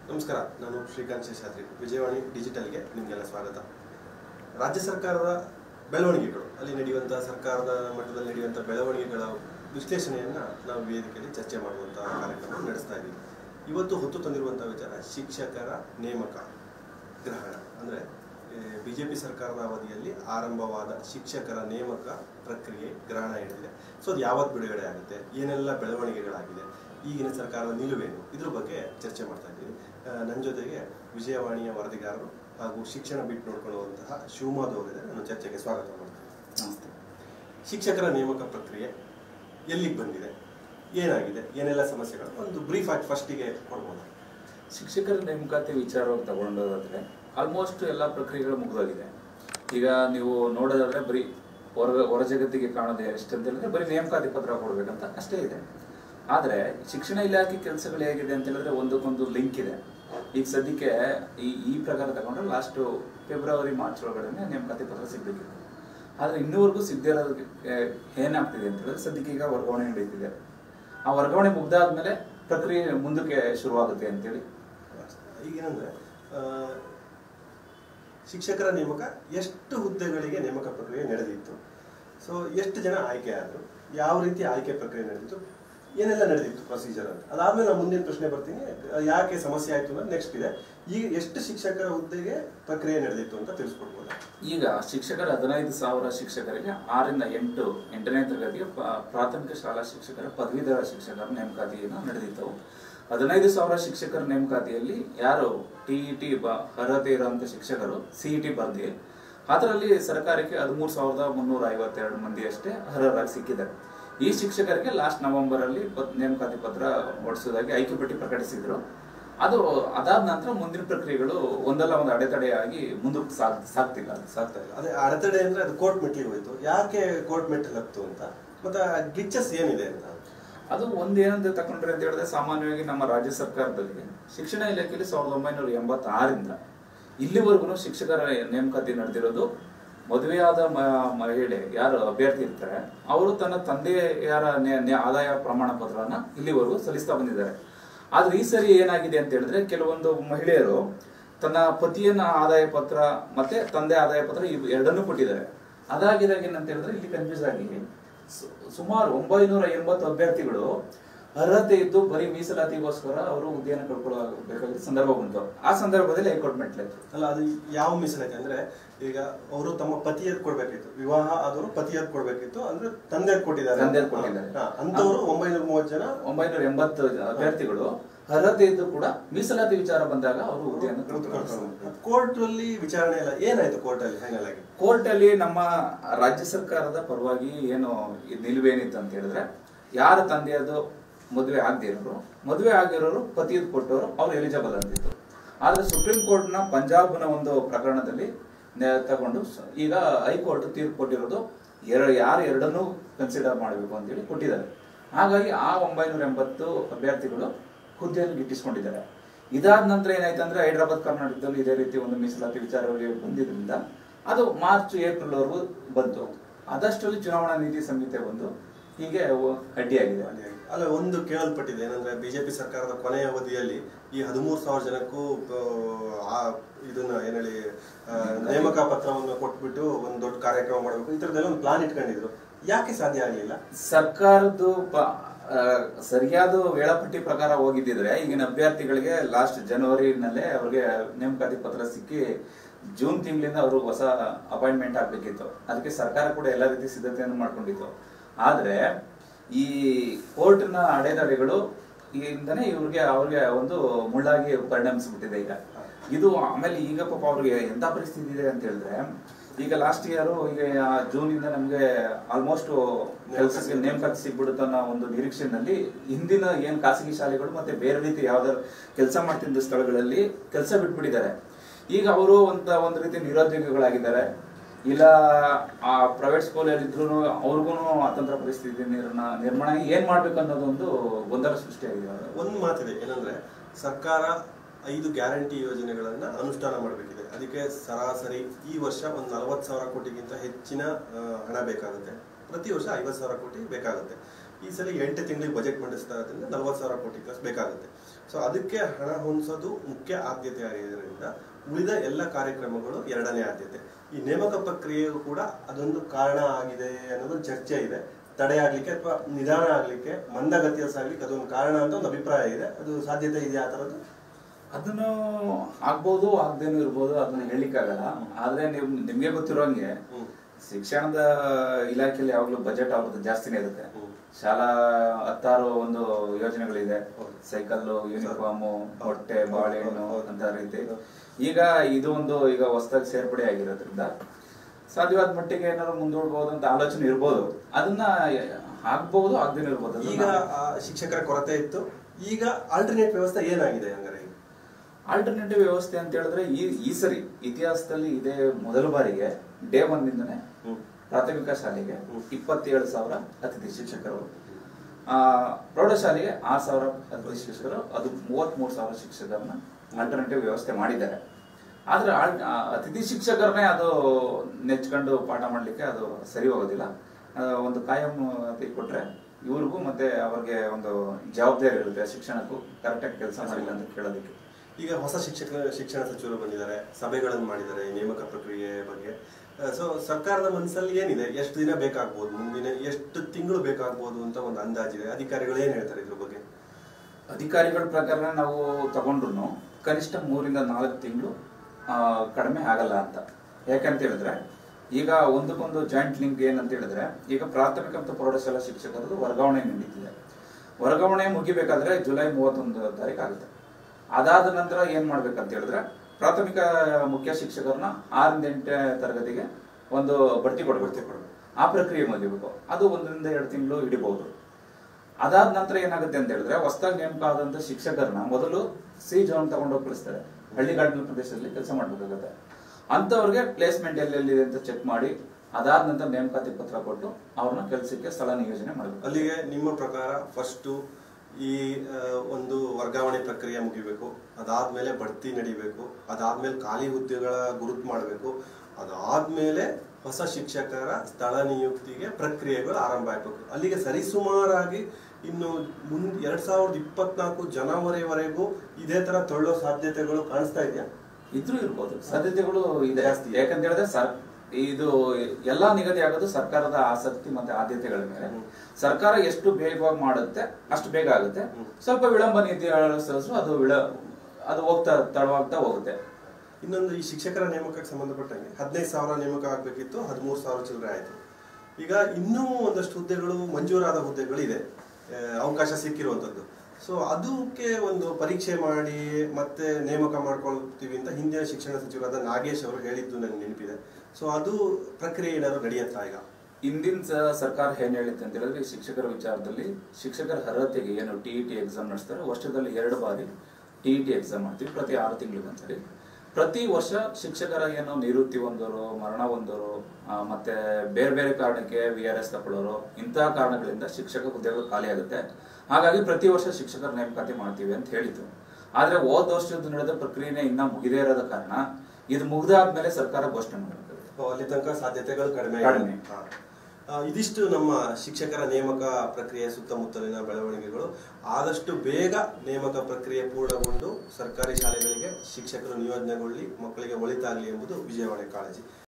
ನಮಸ್ಕಾರ ನಾನು ಶ್ರೀಕಾಂತ್ ಶೇಷಾದ್ರಿ ವಿಜಯವಾಣಿ ಡಿಜಿಟಲ್ಗೆ ನಿಮಗೆಲ್ಲ ಸ್ವಾಗತ ರಾಜ್ಯ ಸರ್ಕಾರದ ಬೆಳವಣಿಗೆಗಳು ಅಲ್ಲಿ ನಡೆಯುವಂಥ ಸರ್ಕಾರದ ಮಟ್ಟದಲ್ಲಿ ನಡೆಯುವಂಥ ಬೆಳವಣಿಗೆಗಳ ವಿಶ್ಲೇಷಣೆಯನ್ನು ನಾವು ವೇದಿಕೆಯಲ್ಲಿ ಚರ್ಚೆ ಮಾಡುವಂಥ ಕಾರ್ಯಕ್ರಮ ನಡೆಸ್ತಾ ಇದ್ದೀವಿ ಇವತ್ತು ಹೊತ್ತು ತಂದಿರುವಂಥ ವಿಚಾರ ಶಿಕ್ಷಕರ ನೇಮಕ ಗ್ರಹಣ ಅಂದರೆ ಬಿ ಜೆ ಪಿ ಸರ್ಕಾರದ ಅವಧಿಯಲ್ಲಿ ಆರಂಭವಾದ ಶಿಕ್ಷಕರ ನೇಮಕ ಪ್ರಕ್ರಿಯೆ ಗ್ರಹಣ ಹಿಡಿದಿದೆ ಸೊ ಅದು ಯಾವತ್ತು ಬಿಡುಗಡೆ ಆಗುತ್ತೆ ಏನೆಲ್ಲ ಬೆಳವಣಿಗೆಗಳಾಗಿದೆ ಈಗಿನ ಸರ್ಕಾರದ ನಿಲುವೇನು ಇದ್ರ ಬಗ್ಗೆ ಚರ್ಚೆ ಮಾಡ್ತಾ ಇದ್ದೀವಿ ನನ್ನ ಜೊತೆಗೆ ವಿಜಯವಾಣಿಯ ವರದಿಗಾರರು ಹಾಗೂ ಶಿಕ್ಷಣ ಬಿಟ್ಟು ನೋಡ್ಕೊಳ್ಳುವಂತಹ ಶಿವಮೊಗ್ಗದವರಿದ್ದಾರೆ ನಾನು ಚರ್ಚೆಗೆ ಸ್ವಾಗತ ಮಾಡ್ತೀನಿ ನಮಸ್ತೆ ಶಿಕ್ಷಕರ ನೇಮಕ ಪ್ರಕ್ರಿಯೆ ಎಲ್ಲಿಗೆ ಬಂದಿದೆ ಏನಾಗಿದೆ ಏನೆಲ್ಲ ಸಮಸ್ಯೆಗಳು ಒಂದು ಬ್ರೀಫ್ ಆಗಿ ಫಸ್ಟಿಗೆ ಕೊಡ್ಬೋದು ಶಿಕ್ಷಕರ ನೇಮಕಾತಿ ವಿಚಾರವಾಗಿ ತಗೊಂಡೋದಾದ್ರೆ ಆಲ್ಮೋಸ್ಟ್ ಎಲ್ಲ ಪ್ರಕ್ರಿಯೆಗಳು ಮುಗಿದೋಗಿದೆ ಈಗ ನೀವು ನೋಡೋದಾದ್ರೆ ಬರೀ ಹೊರ ಹೊರ ಜಗತ್ತಿಗೆ ಕಾಣೋದು ಎಷ್ಟಂತ ಹೇಳಿದ್ರೆ ಬರೀ ನೇಮಕಾತಿ ಪತ್ರ ಕೊಡ್ಬೇಕಂತ ಅಷ್ಟೇ ಇದೆ ಆದ್ರೆ ಶಿಕ್ಷಣ ಇಲಾಖೆ ಕೆಲಸಗಳು ಹೇಗಿದೆ ಅಂತ ಹೇಳಿದ್ರೆ ಒಂದಕ್ಕೊಂದು ಲಿಂಕ್ ಇದೆ ಈಗ ಸದ್ಯಕ್ಕೆ ಈ ಈ ಪ್ರಕಾರ ತಗೊಂಡ್ರೆ ಲಾಸ್ಟ್ ಫೆಬ್ರವರಿ ಮಾರ್ಚ್ ಒಳಗಡೆ ನೇಮಕಾತಿ ಪತ್ರ ಸಿಗ್ಬೇಕಿತ್ತು ಆದ್ರೆ ಇನ್ನೂವರೆಗೂ ಸಿಗದೇ ಇರೋದಕ್ಕೆ ಏನಾಗ್ತಿದೆ ಅಂತ ಹೇಳಿದ್ರೆ ಸದ್ಯಕ್ಕೆ ಈಗ ವರ್ಗಾವಣೆ ನಡೀತಿದೆ ಆ ವರ್ಗಾವಣೆ ಮುಗ್ದಾದ್ಮೇಲೆ ಪ್ರಕ್ರಿಯೆ ಮುಂದಕ್ಕೆ ಶುರುವಾಗುತ್ತೆ ಅಂತೇಳಿ ಈಗೇನಂದ್ರೆ ಆ, ಶಿಕ್ಷಕರ ನೇಮಕ ಎಷ್ಟು ಹುದ್ದೆಗಳಿಗೆ ನೇಮಕ ಪ್ರಕ್ರಿಯೆ ನಡೆದಿತ್ತು ಸೊ ಎಷ್ಟು ಜನ ಆಯ್ಕೆ ಆದರು ಯಾವ ರೀತಿ ಆಯ್ಕೆ ಪ್ರಕ್ರಿಯೆ ನಡೆದಿತ್ತು ಏನೆಲ್ಲ ನಡೆದಿತ್ತು ಪ್ರೊಸೀಜರ್ ಅಂತ ಅದಾದ್ಮೇಲೆ ನಾನು ಮುಂದಿನ ಪ್ರಶ್ನೆ ಬರ್ತೀನಿ ಯಾಕೆ ಸಮಸ್ಯೆ ಆಯ್ತು ಅನ್ನೋದು ನೆಕ್ಸ್ಟ್ ಇದೆ ಈಗ ಎಷ್ಟು ಶಿಕ್ಷಕರ ಹುದ್ದೆಗೆ ಪ್ರಕ್ರಿಯೆ ನಡೆದಿತ್ತು ಅಂತ ತಿಳಿಸ್ಕೊಡ್ಬೋದು ಈಗ ಶಿಕ್ಷಕರ ಹದಿನೈದು ಸಾವಿರ ಶಿಕ್ಷಕರಿಗೆ ಆರಿಂದ ಎಂಟು ಎಂಟನೇ ತರಗತಿಗೆ ಪ- ಪ್ರಾಥಮಿಕ ಶಾಲಾ ಶಿಕ್ಷಕರ ಪದವೀಧರ ಶಿಕ್ಷಕರ ನೇಮಕಾತಿಯನ್ನು ನಡೆದಿತ್ತು ಹದಿನೈದು ಸಾವಿರ ಶಿಕ್ಷಕರ ನೇಮಕಾತಿಯಲ್ಲಿ ಯಾರು ಟಿ ಇ ಟಿ ಬ ಅರ್ಹತೆ ಇರುವಂತ ಶಿಕ್ಷಕರು ಸಿ ಇ ಟಿ ಬರ್ದಿ ಅದರಲ್ಲಿ ಸರ್ಕಾರಕ್ಕೆ ಹದಿಮೂರು ಸಾವಿರದ ಮುನ್ನೂರ ಐವತ್ತೆರಡು ಮಂದಿ ಅಷ್ಟೇ ಅರ್ಹರಾಗಿ ಸಿಕ್ಕಿದ್ದಾರೆ ಈ ಶಿಕ್ಷಕರಿಗೆ ಲಾಸ್ಟ್ ನವೆಂಬರ್ ಅಲ್ಲಿ ಪತ್- ನೇಮಕಾತಿ ಪತ್ರ ಹೊಡಿಸೋದಾಗಿ ಆಯ್ಕೆ ಪಟ್ಟಿ ಪ್ರಕಟಿಸಿದ್ರು ಅದು ಅದಾದ ನಂತರ ಮುಂದಿನ ಪ್ರಕ್ರಿಯೆಗಳು ಒಂದಲ್ಲ ಒಂದು ಅಡೆತಡೆಯಾಗಿ ಮುಂದಕ್ಕೆ ಸಾಗ್ ಸಾಗ್ತಿಲ್ಲ ಅದು. ಸಾಕ್ತಾ ಇಲ್ಲ ಅದೇ ಅಡೆತಡೆ ಅಂದ್ರೆ ಅದು ಕೋರ್ಟ್ ಮೆಟ್ಲಿಗೆ ಹೋಯ್ತು ಯಾಕೆ ಕೋರ್ಟ್ ಮೆಟ್ಟಲ್ ಹತ್ತು ಅಂತ ಮತ್ತೆ ಗ್ಲಿಚಸ್ ಏನಿದೆ ಅಂತ ಅದು ಒಂದೇನಂತ ತಕೊಂಡ್ರೆ ಅಂತ ಹೇಳಿದ್ರೆ ಸಾಮಾನ್ಯವಾಗಿ ನಮ್ಮ ರಾಜ್ಯ ಸರ್ಕಾರದಲ್ಲಿ ಶಿಕ್ಷಣ ಇಲಾಖೆಯಲ್ಲಿ ಸಾವಿರದ ಒಂಬೈನೂರ ಎಂಬತ್ತಾರರಿಂದ ಇಲ್ಲಿವರೆಗೂ ಶಿಕ್ಷಕರ ನೇಮಕಾತಿ ನಡೆದಿರೋದು ಮದುವೆಯಾದ ಮ- ಮಹಿಳೆ ಯಾರು ಅಭ್ಯರ್ಥಿ ಇರ್ತಾರೆ ಅವರು ತನ್ನ ತಂದೆಯರ ನೆ- ನೆ- ಆದಾಯ ಪ್ರಮಾಣ ಪತ್ರವನ್ನ ಇಲ್ಲಿವರೆಗೂ ಸಲ್ಲಿಸ್ತಾ ಬಂದಿದ್ದಾರೆ ಆದ್ರೆ ಈ ಸರಿ ಏನಾಗಿದೆ ಅಂತ ಹೇಳಿದ್ರೆ ಕೆಲವೊಂದು ಮಹಿಳೆಯರು ತನ್ನ ಪತಿಯನ್ನ ಆದಾಯ ಪತ್ರ ಮತ್ತೆ ತಂದೆ ಆದಾಯ ಪತ್ರ ಇವ್ ಎರಡನ್ನೂ ಕೊಟ್ಟಿದ್ದಾರೆ ಅದಾಗಿದಾಗ ಏನಂತ ಹೇಳಿದ್ರೆ ಇಲ್ಲಿ ಕನ್ಫ್ಯೂಸ್ ಆಗಿ ಸು- ಸುಮಾರು ಒಂಬೈನೂರ ಎಂಬತ್ತು ಅಭ್ಯರ್ಥಿಗಳು ಅರ್ಹತೆ ಇದ್ದು ಬರೀ ಮೀಸಲಾತಿಗೋಸ್ಕರ ಅವರು ಹುದ್ದೆಯನ್ನು ಕಳ್ಕೊಳ್ಳಬೇಕಾದ ಸಂದರ್ಭ ಬಂತು ಆ ಸಂದರ್ಭದಲ್ಲಿ ಹೈಕೋರ್ಟ್ ಮೆಟ್ಲಾಯ್ತು ಅಲ್ಲ ಅದು ಯಾವ ಮೀಸಲಾತಿ ಅಂದ್ರೆ ಈಗ ಅವರು ತಮ್ಮ ಪತಿಯದ್ ಕೊಡ್ಬೇಕಿತ್ತು ವಿವಾಹ ಆದವರು ಪತಿಯದ್ ಕೊಡ್ಬೇಕಿತ್ತು ಅಂದ್ರೆ ತಂದೆಯದ್ ಕೊಟ್ಟಿದ್ದಾರೆ ತಂದೆಯದ್ ಕೊಟ್ಟಿದ್ದಾರೆ. ಹಾ, ಅಂತವ್ರು ಒಂಬೈನೂರ ಮೂವತ್ತು ಜನ ಒಂಬೈನೂರ ಎಂಬತ್ತು ಅಭ್ಯರ್ಥಿಗಳು ಅರ್ಹತೆ ಇದ್ದು ಕೂಡ ಮೀಸಲಾತಿ ವಿಚಾರ ಬಂದಾಗ ಅವರು ಹುದ್ದೆಯನ್ನು ಕಳ್ಕೊಳ್ಳೋದು ಕೋರ್ಟ್ ಅಲ್ಲಿ ವಿಚಾರಣೆ ಎಲ್ಲ ಏನಾಯ್ತು ಕೋರ್ಟ್ ಅಲ್ಲಿ ಫೈನಲ್ ಆಗಿ ಕೋರ್ಟ್ ಅಲ್ಲಿ ನಮ್ಮ ರಾಜ್ಯ ಸರ್ಕಾರದ ಪರವಾಗಿ ಏನು ಈ ನಿಲುವೇನಿತ್ತು ಅಂತ ಹೇಳಿದ್ರೆ ಯಾರ ತಂದೆಯದು ಮದುವೆ ಆಗದೆ ಇರೋರು ಮದುವೆ ಆಗಿರೋರು ಪತಿಯದು ಕೊಟ್ಟವರು ಅವ್ರು ಎಲಿಜಿಬಲ್ ಅಂತಿತ್ತು ಆದ್ರೆ ಸುಪ್ರೀಂ ಕೋರ್ಟ್ ನ ಪಂಜಾಬ್ನ ಒಂದು ಪ್ರಕರಣದಲ್ಲಿ ನೆ- ತಗೊಂಡು ಸ- ಈಗ ಹೈಕೋರ್ಟ್ ತೀರ್ಪು ಕೊಟ್ಟಿರೋದು ಎರಡು ಯಾರು ಎರಡನ್ನೂ ಕನ್ಸಿಡರ್ ಮಾಡಬೇಕು ಅಂತೇಳಿ ಕೊಟ್ಟಿದ್ದಾರೆ ಹಾಗಾಗಿ ಆ ಒಂಬೈನೂರ ಎಂಬತ್ತು ಅಭ್ಯರ್ಥಿಗಳು ಹುದ್ದೆಯನ್ನು ಗಿಟ್ಟಿಸ್ಕೊಂಡಿದ್ದಾರೆ ಇದಾದ ನಂತರ ಏನಾಯ್ತು ಅಂದ್ರೆ ಹೈದರಾಬಾದ್ ಕರ್ನಾಟಕದಲ್ಲಿ ಇದೇ ರೀತಿ ಒಂದು ಮೀಸಲಾತಿ ವಿಚಾರವಾಗಿ ಬಂದಿದ್ರಿಂದ ಅದು ಮಾರ್ಚ್ ಏಪ್ರಿಲ್ ವರೆಗೂ ಬಂತು ಅದಷ್ಟರಲ್ಲಿ ಚುನಾವಣಾ ನೀತಿ ಸಂಹಿತೆ ಬಂದು ಹೀಗೆ ಅವು ಅಡ್ಡಿಯಾಗಿದೆ ಅಲ್ಲ ಒಂದು ಕೇಳಲ್ಪಟ್ಟಿದೆ ಏನಂದ್ರೆ ಬಿಜೆಪಿ ಸರ್ಕಾರದ ಕೊನೆಯ ಅವಧಿಯಲ್ಲಿ ಈ ಹದಿಮೂರು ಸಾವಿರ ಜನಕ್ಕೂ ಆ, ಇದನ್ನ ಏನ್ ಹೇಳಿ ಆ, ನೇಮಕ ಪತ್ರವನ್ನು ಕೊಟ್ಬಿಟ್ಟು ಒಂದು ದೊಡ್ಡ ಕಾರ್ಯಕ್ರಮ ಮಾಡಬೇಕು ಈ ತರದೆಲ್ಲ ಒಂದು ಪ್ಲಾನ್ ಇಟ್ಕೊಂಡಿದ್ರು ಯಾಕೆ ಸಾಧ್ಯ ಆಗಲಿಲ್ಲ ಸರ್ಕಾರದ್ದು ಪ- ಆ, ಸರಿಯಾದ ವೇಳಾಪಟ್ಟಿ ಪ್ರಕಾರ ಹೋಗಿದ್ದಿದ್ರೆ ಈಗಿನ ಅಭ್ಯರ್ಥಿಗಳಿಗೆ ಲಾಸ್ಟ್ ಜನವರಿನಲ್ಲೇ ಅವ್ರಿಗೆ ನೇಮಕಾತಿ ಪತ್ರ ಸಿಕ್ಕಿ ಜೂನ್ ತಿಂಗಳಿಂದ ಅವರು ಹೊಸ ಅಪಾಯಿಂಟ್ಮೆಂಟ್ ಆಗ್ಬೇಕಿತ್ತು ಅದಕ್ಕೆ ಸರ್ಕಾರ ಕೂಡ ಎಲ್ಲ ರೀತಿ ಸಿದ್ಧತೆಯನ್ನು ಮಾಡ್ಕೊಂಡಿತ್ತು ಆದ್ರೆ ಈ ಕೋರ್ಟ್ನ ಅಡೆತಡೆಗಳು ಇಂದನೇ ಇವ್ರಿಗೆ ಅವ್ರಿಗೆ ಒಂದು ಮುಳ್ಳಾಗಿ ಪರಿಣಮಿಸ್ಬಿಟ್ಟಿದೆ ಈಗ ಇದು ಆಮೇಲೆ ಈಗ ಪಾಪ ಅವ್ರಿಗೆ ಎಂತ ಪರಿಸ್ಥಿತಿ ಇದೆ ಅಂತ ಹೇಳಿದ್ರೆ ಈಗ ಲಾಸ್ಟ್ ಇಯರ್ ಈಗ ಜೂನ್ ಇಂದ ನಮ್ಗೆ ಆಲ್ಮೋಸ್ಟ್ ಕೆಲಸಕ್ಕೆ ನೇಮಕಾತಿ ಸಿಗ್ಬಿಡುತ್ತೆ ಅನ್ನೋ ಒಂದು ನಿರೀಕ್ಷೆನಲ್ಲಿ ಹಿಂದಿನ ಏನ್ ಖಾಸಗಿ ಶಾಲೆಗಳು ಮತ್ತೆ ಬೇರೆ ರೀತಿ ಯಾವ್ದಾದ್ರು ಕೆಲಸ ಮಾಡ್ತಿದ್ದ ಸ್ಥಳಗಳಲ್ಲಿ ಕೆಲಸ ಬಿಟ್ಬಿಟ್ಟಿದ್ದಾರೆ ಈಗ ಅವರು ಒಂದ ಒಂದು ರೀತಿ ನಿರುದ್ಯೋಗಿಗಳಾಗಿದ್ದಾರೆ ಇಲ್ಲ ಆ ಪ್ರೈವೇಟ್ ಸ್ಕೂಲಲ್ಲಿ ಇದ್ರು ಅವ್ರಿಗೂ ಅತಂತ್ರ ಪರಿಸ್ಥಿತಿ ನಿರ್ಮ- ನಿರ್ಮಾಣ ಆಗಿ ಏನ್ ಮಾಡ್ಬೇಕು ಅನ್ನೋದೊಂದು ಗೊಂದಲ ಸೃಷ್ಟಿಯಾಗಿದೆ ಅವ್ರಿಗೆ. ಒಂದು ಮಾತಿದೆ ಏನಂದ್ರೆ ಸರ್ಕಾರ ಐದು ಗ್ಯಾರಂಟಿ ಯೋಜನೆಗಳನ್ನ ಅನುಷ್ಠಾನ ಮಾಡಬೇಕಿದೆ ಅದಕ್ಕೆ ಸರಾಸರಿ ಈ ವರ್ಷ ಒಂದು ನಲವತ್ತು ಸಾವಿರ ಕೋಟಿಗಿಂತ ಹೆಚ್ಚಿನ ಆ, ಹಣ ಬೇಕಾಗುತ್ತೆ ಪ್ರತಿ ವರ್ಷ ಐವತ್ತು ಸಾವಿರ ಕೋಟಿ ಬೇಕಾಗುತ್ತೆ ಈ ಸಲ ಎಂಟು ತಿಂಗಳಿಗೆ ಬಜೆಟ್ ಮಂಡಿಸ್ತಾ ಇರೋದ್ರಿಂದ ನಲವತ್ತು ಸಾವಿರ ಕೋಟಿ ಪ್ಲಸ್ ಬೇಕಾಗುತ್ತೆ ಸೊ ಅದಕ್ಕೆ ಹಣ ಹೊಂದಿಸೋದು ಮುಖ್ಯ ಆದ್ಯತೆ ಆಗಿರೋದ್ರಿಂದ ಉಳಿದ ಎಲ್ಲ ಕಾರ್ಯಕ್ರಮಗಳು ಎರಡನೇ ಆದ್ಯತೆ ಈ ನೇಮಕ ಪ್ರಕ್ರಿಯೆಯು ಕೂಡ ಅದೊಂದು ಕಾರಣ ಆಗಿದೆ ಅನ್ನೋದು ಚರ್ಚೆ ಇದೆ ತಡೆ ಆಗ್ಲಿಕ್ಕೆ ಅಥವಾ ನಿಧಾನ ಆಗ್ಲಿಕ್ಕೆ ಮಂದಗತಿಯ ಸಾಗ್ಲಿಕ್ಕೆ ಅದೊಂದು ಕಾರಣ ಅಂತ ಒಂದು ಅಭಿಪ್ರಾಯ ಇದೆ ಅದು ಸಾಧ್ಯತೆ ಇದೆ ಆ ಥರದ್ದು ಅದನ್ನು ಆಗ್ಬೋದು ಆಗದೇನು ಇರ್ಬೋದು ಅದನ್ನ ಹೇಳಿಕ್ಕಾಗಲ್ಲ ಆದ್ರೆ ನೀವು ನಿಮ್ಗೆ ಗೊತ್ತಿರೋಂಗೆ ಹ್ಮ್. ಶಿಕ್ಷಣದ ಇಲಾಖೆಯಲ್ಲಿ ಯಾವಾಗ್ಲೂ ಬಜೆಟ್ ಅವ್ರದ್ದು ಜಾಸ್ತಿನೇ ಇರುತ್ತೆ ಹ್ಮ್. ಶಾಲಾ ಹತ್ತಾರು ಒಂದು ಯೋಜನೆಗಳಿದೆ ಹೌದು. ಸೈಕಲ್ ಯೂನಿಫಾರ್ಮ್ ಮೊಟ್ಟೆ ಬಾಳೆಹಣ್ಣು ಹೌದು. ಅಂತ ರೀತಿ ಹೌದು. ಈಗ ಇದು ಒಂದು ಈಗ ಹೊಸದಾಗಿ ಸೇರ್ಪಡೆ ಆಗಿರೋದ್ರಿಂದ ಸಾಧ್ಯವಾದ ಮಟ್ಟಿಗೆ ಏನಾದ್ರು ಮುಂದೂಡ್ಬೋದು ಅಂತ ಆಲೋಚನೆ ಇರ್ಬೋದು ಅದನ್ನ ಆಗ್ಬಹುದು ಆಗದೇನು ಇರ್ಬೋದು ಅದನ್ನ ಈಗ ಆ, ಶಿಕ್ಷಕರ ಕೊರತೆ ಇತ್ತು ಈಗ ಆಲ್ಟರ್ನೇಟ್ ವ್ಯವಸ್ಥೆ ಏನಾಗಿದೆ ಹಂಗಾರೆ ಈಗ? ಆಲ್ಟರ್ನೇಟಿವ್ ವ್ಯವಸ್ಥೆ ಅಂತ ಹೇಳಿದ್ರೆ ಈ ಈ ಸರಿ ಇತಿಹಾಸದಲ್ಲಿ ಇದೇ ಮೊದಲ ಬಾರಿಗೆ ಡೇ ಒನ್ ನಿಂದನೇ ಹ್ಮ್. ಪ್ರಾಥಮಿಕ ಶಾಲೆಗೆ ಹ್ಮ್. ಇಪ್ಪತ್ತೇಳು ಸಾವಿರ ಅತಿಥಿ ಶಿಕ್ಷಕರು ಆ, ಪ್ರೌಢಶಾಲೆಗೆ ಆರು ಸಾವಿರ ಅತಿಥಿ ಶಿಕ್ಷಕರು ಅದು ಮೂವತ್ಮೂರು ಸಾವಿರ ಶಿಕ್ಷಕರನ್ನ ಆಲ್ಟರ್ನೇಟಿವ್ ವ್ಯವಸ್ಥೆ ಮಾಡಿದ್ದಾರೆ ಆದ್ರೆ ಆಲ್- ಆ, ಅತಿಥಿ ಶಿಕ್ಷಕರನ್ನೇ ಅದು ನೆಚ್ಕೊಂಡು ಪಾಠ ಮಾಡ್ಲಿಕ್ಕೆ ಅದು ಸರಿ ಹೋಗೋದಿಲ್ಲ ಆ, ಒಂದು ಕಾಯಂ ಅತಿ ಕೊಟ್ರೆ ಇವ್ರಿಗೂ ಮತ್ತೆ ಅವ್ರಿಗೆ ಒಂದು ಜವಾಬ್ದಾರಿ ಇರುತ್ತೆ ಶಿಕ್ಷಣಕ್ಕೂ ಕರೆಕ್ಟಾಗಿ ಕೆಲಸ ಮಾಡಿಲ್ಲ ಅಂತ ಕೇಳೋದಕ್ಕೆ ಈಗ ಹೊಸ ಶಿಕ್ಷಕ ಶಿಕ್ಷಣ ಸಚಿವರು ಬಂದಿದ್ದಾರೆ ಸಭೆಗಳನ್ನು ಮಾಡಿದ್ದಾರೆ ಈ ನೇಮಕ ಪ್ರಕ್ರಿಯೆ ಬಗ್ಗೆ ಸೊ ಸರ್ಕಾರದ ಮನಸ್ಸಲ್ಲಿ ಏನಿದೆ ಎಷ್ಟು ದಿನ ಬೇಕಾಗ್ಬೋದು ಮುಂದಿನ ಎಷ್ಟು ತಿಂಗಳು ಬೇಕಾಗ್ಬೋದು ಅಂತ ಒಂದು ಅಂದಾಜಿದೆ ಅಧಿಕಾರಿಗಳು ಏನ್ ಹೇಳ್ತಾರೆ ಇದ್ರ ಬಗ್ಗೆ ಅಧಿಕಾರಿಗಳ ಪ್ರಕಾರ ನಾವು ತಗೊಂಡ್ರು ಕನಿಷ್ಠ ಮೂರಿಂದ ನಾಲ್ಕು ತಿಂಗಳು ಕಡಿಮೆ ಆಗಲ್ಲ ಅಂತ ಯಾಕಂತ ಹೇಳಿದ್ರೆ ಈಗ ಒಂದಕ್ಕೊಂದು ಜಾಯಿಂಟ್ ಲಿಂಕ್ ಏನಂತ ಹೇಳಿದ್ರೆ ಈಗ ಪ್ರಾಥಮಿಕ ಮತ್ತು ಪ್ರೌಢಶಾಲಾ ಶಿಕ್ಷಕರದ್ದು ವರ್ಗಾವಣೆ ನಡೀತಿದೆ ವರ್ಗಾವಣೆ ಮುಗಿಬೇಕಾದ್ರೆ ಜುಲೈ ಮೂವತ್ತೊಂದು ತಾರೀಕು ಆಗುತ್ತೆ ಅದಾದ ನಂತರ ಏನ್ ಮಾಡ್ಬೇಕಂತ ಹೇಳಿದ್ರೆ ಪ್ರಾಥಮಿಕ ಮುಖ್ಯ ಶಿಕ್ಷಕರನ್ನ ಆರಿಂದ ಎಂಟನೇ ತರಗತಿಗೆ ಒಂದು ಬಡ್ತಿ ಕೊಡ್ಬೇಕು ಆ ಪ್ರಕ್ರಿಯೆ ಮುಗಿಬೇಕು ಅದು ಒಂದರಿಂದ ಎರಡು ತಿಂಗಳು ಹಿಡಿಬಹುದು ಅದಾದ ನಂತರ ಏನಾಗುತ್ತೆ ಅಂತ ಹೇಳಿದ್ರೆ ಹೊಸದಾಗಿ ನೇಮಕ ಆದಂತ ಶಿಕ್ಷಕರನ್ನ ಮೊದಲು ಸಿ ಜೋನ್ ತಗೊಂಡೋಗಿ ಕಳಿಸ್ತಾರೆ ಹಳ್ಳಿಗಾಡಿನ ಪ್ರದೇಶದಲ್ಲಿ ಕೆಲಸ ಮಾಡ್ಬೇಕಾಗುತ್ತೆ ಅಂತವ್ರಿಗೆ ಪ್ಲೇಸ್ಮೆಂಟ್ ಎಲ್ಲೆಲ್ಲಿದೆ ಅಂತ ಚೆಕ್ ಮಾಡಿ ಅದಾದ ನಂತರ ನೇಮಕಾತಿ ಪತ್ರ ಕೊಟ್ಟು ಅವ್ರನ್ನ ಕೆಲಸಕ್ಕೆ ಸ್ಥಳ ನಿಯೋಜನೆ ಮಾಡಬೇಕು ಅಲ್ಲಿಗೆ ನಿಮ್ಮ ಪ್ರಕಾರ ಫಸ್ಟು ಈ ಆ, ಒಂದು ವರ್ಗಾವಣೆ ಪ್ರಕ್ರಿಯೆ ಮುಗಿಬೇಕು ಅದಾದ್ಮೇಲೆ ಬಡ್ತಿ ನಡಿಬೇಕು ಅದಾದ್ಮೇಲೆ ಖಾಲಿ ಹುದ್ದೆಗಳ ಗುರುತು ಮಾಡಬೇಕು ಅದಾದ್ಮೇಲೆ ಹೊಸ ಶಿಕ್ಷಕರ ಸ್ಥಳ ನಿಯುಕ್ತಿಗೆ ಪ್ರಕ್ರಿಯೆಗಳು ಆರಂಭ ಆಗಬೇಕು ಅಲ್ಲಿಗೆ ಸರಿಸುಮಾರಾಗಿ ಇನ್ನು ಮುಂದ್ ಎರಡ್ ಸಾವಿರದ ಇಪ್ಪತ್ನಾಲ್ಕು ಜನವರಿವರೆಗೂ ಇದೇ ತರ ತೊಳ್ಳೋ ಸಾಧ್ಯತೆಗಳು ಕಾಣಿಸ್ತಾ ಇದೆಯಾ ಇದ್ರೂ ಇರ್ಬೋದು ಸಾಧ್ಯತೆಗಳು ಇದೆ ಜಾಸ್ತಿ. ಯಾಕಂತ ಹೇಳಿದ್ರೆ ಸರ್ ಇದು ಎಲ್ಲಾ ನಿಗದಿ ಆಗೋದು ಸರ್ಕಾರದ ಆಸಕ್ತಿ ಮತ್ತೆ ಆದ್ಯತೆಗಳ ಮೇಲೆ ಹ್ಮ್. ಸರ್ಕಾರ ಎಷ್ಟು ಬೇಗವಾಗಿ ಮಾಡುತ್ತೆ ಅಷ್ಟು ಬೇಗ ಆಗುತ್ತೆ ಹ್ಮ್. ಸ್ವಲ್ಪ ವಿಳಂಬ ನೀತಿ ಅನುಸರಿಸು ಅದು ವಿಳ ಅದು ಹೋಗ್ತಾ ತಡವಾಗ್ತಾ ಹೋಗುತ್ತೆ ಇನ್ನೊಂದು ಈ ಶಿಕ್ಷಕರ ನೇಮಕಕ್ಕೆ ಸಂಬಂಧಪಟ್ಟಂಗೆ ಹದಿನೈದು ಸಾವಿರ ನೇಮಕ ಆಗಬೇಕಿತ್ತು ಹದಿಮೂರು ಸಾವಿರ ಚಿಲ್ಲರೆ ಆಯಿತು ಈಗ ಇನ್ನೂ ಒಂದಷ್ಟು ಹುದ್ದೆಗಳು ಮಂಜೂರಾದ ಹುದ್ದೆಗಳು ಇದೆ ಆ, ಅವಕಾಶ ಸಿಕ್ಕಿರುವಂಥದ್ದು ಸೊ ಅದಕ್ಕೆ ಒಂದು ಪರೀಕ್ಷೆ ಮಾಡಿ ಮತ್ತೆ ನೇಮಕ ಮಾಡ್ಕೊಳ್ತೀವಿ ಅಂತ ಹಿಂದಿನ ಶಿಕ್ಷಣ ಸಚಿವರಾದ ನಾಗೇಶ್ ಅವರು ಹೇಳಿದ್ದು ನನಗೆ ನೆನಪಿದೆ ಸೊ ಅದು ಪ್ರಕ್ರಿಯೆ ಏನಾದ್ರು ನಡೆಯುತ್ತಾ ಈಗ ಇಂದಿನ ಸ- ಸರ್ಕಾರ ಏನ್ ಹೇಳಿತ್ತು ಅಂತ ಹೇಳಿದ್ರೆ ಈ ಶಿಕ್ಷಕರ ವಿಚಾರದಲ್ಲಿ ಶಿಕ್ಷಕರ ಅರ್ಹತೆಗೆ ಏನು ಟಿ ಇ ಟಿ ಎಕ್ಸಾಮ್ ನಡೆಸ್ತಾರೆ ವರ್ಷದಲ್ಲಿ ಎರಡು ಬಾರಿ ಟಿ ಇ ಟಿ ಎಕ್ಸಾಮ್ ಮಾಡ್ತೀವಿ ಪ್ರತಿ ಆರು ತಿಂಗಳಿಗೆ ಒಂದ್ಸರಿ ಪ್ರತಿ ವರ್ಷ ಶಿಕ್ಷಕರ ಏನು ನಿವೃತ್ತಿ ಹೊಂದೋರು ಮರಣ ಹೊಂದೋರು ಆ, ಮತ್ತೆ ಬೇರೆ ಬೇರೆ ಕಾರಣಕ್ಕೆ ವಿ ಆರ್ ಎಸ್ ತಗೊಳ್ಳೋರು ಇಂತಹ ಕಾರಣಗಳಿಂದ ಶಿಕ್ಷಕ ಹುದ್ದೆಗಳು ಖಾಲಿ ಆಗುತ್ತೆ ಹಾಗಾಗಿ ಪ್ರತಿ ವರ್ಷ ಶಿಕ್ಷಕರ ನೇಮಕಾತಿ ಮಾಡ್ತೀವಿ ಅಂತ ಹೇಳಿತು ಆದ್ರೆ ಹೋದ ವರ್ಷದ ನಡೆದ ಪ್ರಕ್ರಿಯೆನೇ ಇನ್ನ ಮುಗಿದೇ ಇರೋದ ಕಾರಣ ಇದು ಮುಗಿದಾದ್ಮೇಲೆ ಸರ್ಕಾರ ಘೋಷಣೆ ಮಾಡಬೇಕು ಸೊ ಅಲ್ಲಿ ತನಕ ಸಾಧ್ಯತೆಗಳು ಕಡಿಮೆ ಕಡಿಮೆ. ಹಾ. ಆ, ಇದಿಷ್ಟು ನಮ್ಮ ಶಿಕ್ಷಕರ ನೇಮಕ ಪ್ರಕ್ರಿಯೆ ಸುತ್ತಮುತ್ತಲಿನ ಬೆಳವಣಿಗೆಗಳು ಆದಷ್ಟು ಬೇಗ ನೇಮಕ ಪ್ರಕ್ರಿಯೆ ಪೂರ್ಣಗೊಂಡು ಸರ್ಕಾರಿ ಶಾಲೆಗಳಿಗೆ ಶಿಕ್ಷಕರು ನಿಯೋಜನೆಗೊಳ್ಳಿ ಮಕ್ಕಳಿಗೆ ಒಳಿತಾಗಲಿ ಎಂಬುದು ವಿಜಯವಾಣಿ ಕಾಳಜಿ